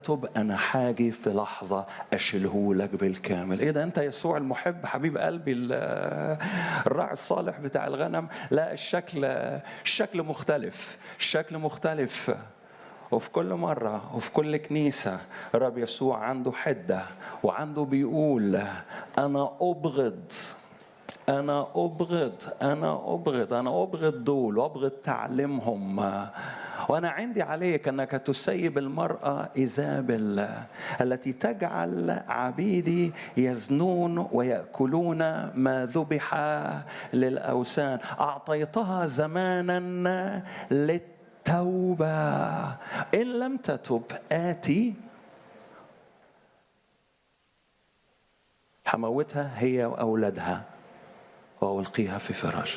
طب انا حاجي في لحظه اشيلهولك بالكامل ايه ده انت يسوع المحب حبيب قلبي ال- الراعي الصالح بتاع الغنم لا الشكل الشكل مختلف الشكل مختلف وفي كل مرة وفي كل كنيسة الرب يسوع عنده حدة وعنده بيقول أنا أبغض أنا أبغض أنا أبغض أنا أبغض دول وأبغض تعليمهم وأنا عندي عليك أنك تسيب المرأة إيزابل التي تجعل عبيدي يزنون ويأكلون ما ذبح للأوثان أعطيتها زمانا للتوبة إن لم تتب آتي هموتها هي وأولادها وألقيها في فراش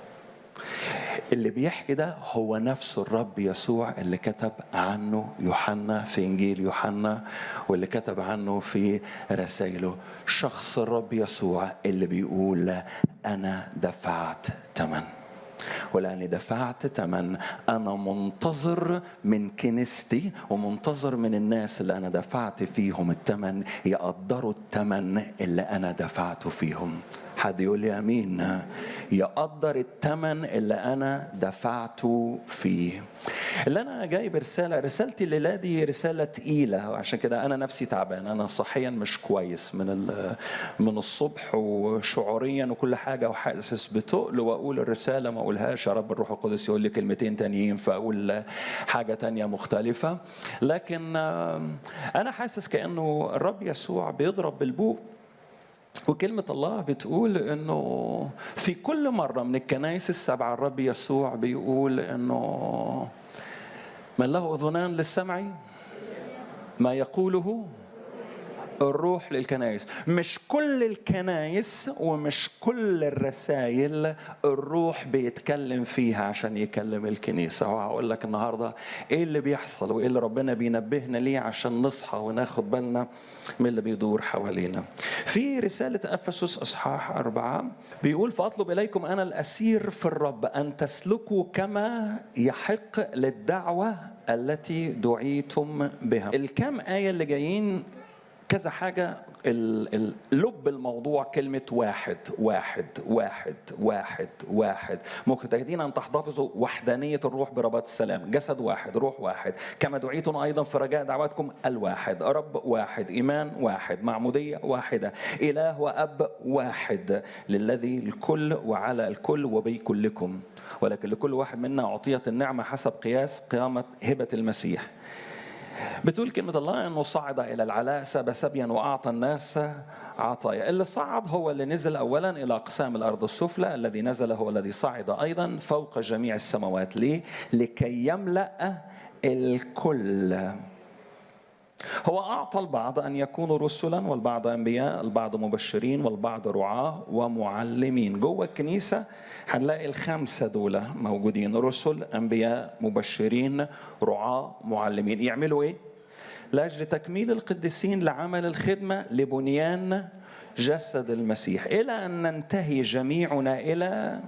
اللي بيحكي ده هو نفسه الرب يسوع اللي كتب عنه يوحنا في انجيل يوحنا واللي كتب عنه في رسائله شخص الرب يسوع اللي بيقول انا دفعت ثمن ولاني دفعت ثمن انا منتظر من كنيستي ومنتظر من الناس اللي انا دفعت فيهم الثمن يقدروا الثمن اللي انا دفعته فيهم حد يقول لي امين يقدر الثمن اللي انا دفعته فيه اللي انا جايب رساله رسالتي الليله دي رساله تقيله وعشان كده انا نفسي تعبان انا صحيا مش كويس من ال- من الصبح وشعوريا وكل حاجه وحاسس بتقل واقول الرساله ما اقولهاش يا رب الروح القدس يقول لي كلمتين تانيين فاقول حاجه تانية مختلفه لكن آم، انا حاسس كانه الرب يسوع بيضرب بالبوق وكلمة الله بتقول انه في كل مرة من الكنائس السبعة الرب يسوع بيقول انه من له اذنان للسمع ما يقوله الروح للكنائس مش كل الكنائس ومش كل الرسائل الروح بيتكلم فيها عشان يكلم الكنيسة وهقول لك النهاردة ايه اللي بيحصل وايه اللي ربنا بينبهنا ليه عشان نصحى وناخد بالنا من اللي بيدور حوالينا في رسالة أفسس إصحاح أربعة بيقول فأطلب إليكم أنا الأسير في الرب أن تسلكوا كما يحق للدعوة التي دعيتم بها الكام آية اللي جايين كذا حاجة ال- ال- لب الموضوع كلمة واحد واحد واحد واحد واحد مجتهدين أن تحتفظوا وحدانية الروح برباط السلام جسد واحد روح واحد كما دعيتم أيضا في رجاء دعواتكم الواحد رب واحد إيمان واحد معمودية واحدة إله وأب واحد للذي الكل وعلى الكل وبكلكم ولكن لكل واحد منا أعطيت النعمة حسب قياس قيامة هبة المسيح بتقول كلمة الله أنه صعد إلى العلاء سب سبيا وأعطى الناس عطايا اللي صعد هو اللي نزل أولا إلى أقسام الأرض السفلى الذي نزل هو الذي صعد أيضا فوق جميع السماوات ليه؟ لكي يملأ الكل هو أعطى البعض أن يكونوا رسلا والبعض أنبياء البعض مبشرين والبعض رعاة ومعلمين جوه الكنيسة هنلاقي الخمسة دول موجودين رسل أنبياء مبشرين رعاة معلمين يعملوا إيه؟ لأجل تكميل القديسين لعمل الخدمة لبنيان جسد المسيح إلى أن ننتهي جميعنا إلى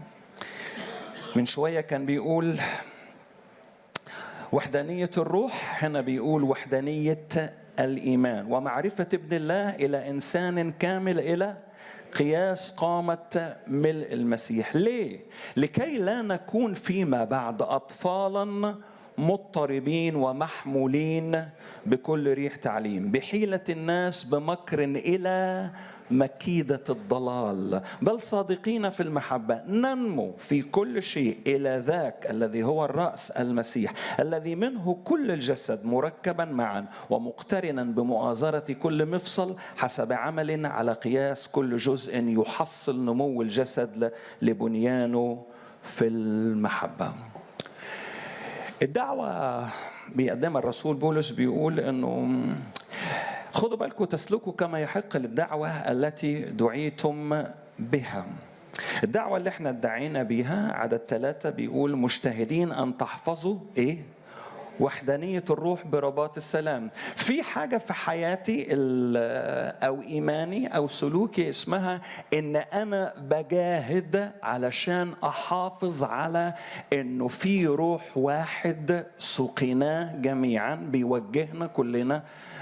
من شوية كان بيقول وحدانية الروح هنا بيقول وحدانية الإيمان ومعرفة ابن الله إلى إنسان كامل إلى قياس قامة ملء المسيح ليه؟ لكي لا نكون فيما بعد أطفالا مضطربين ومحمولين بكل ريح تعليم بحيلة الناس بمكر إلى مكيدة الضلال بل صادقين في المحبة ننمو في كل شيء إلى ذاك الذي هو الرأس المسيح الذي منه كل الجسد مركبا معا ومقترنا بمؤازرة كل مفصل حسب عمل على قياس كل جزء يحصل نمو الجسد لبنيانه في المحبة الدعوة بيقدمها الرسول بولس بيقول انه خدوا بالكم تسلكوا كما يحق للدعوة التي دعيتم بها الدعوة اللي احنا ادعينا بيها عدد ثلاثة بيقول مجتهدين أن تحفظوا إيه؟ وحدانية الروح برباط السلام في حاجة في حياتي أو إيماني أو سلوكي اسمها إن أنا بجاهد علشان أحافظ على إنه في روح واحد سقيناه جميعا بيوجهنا كلنا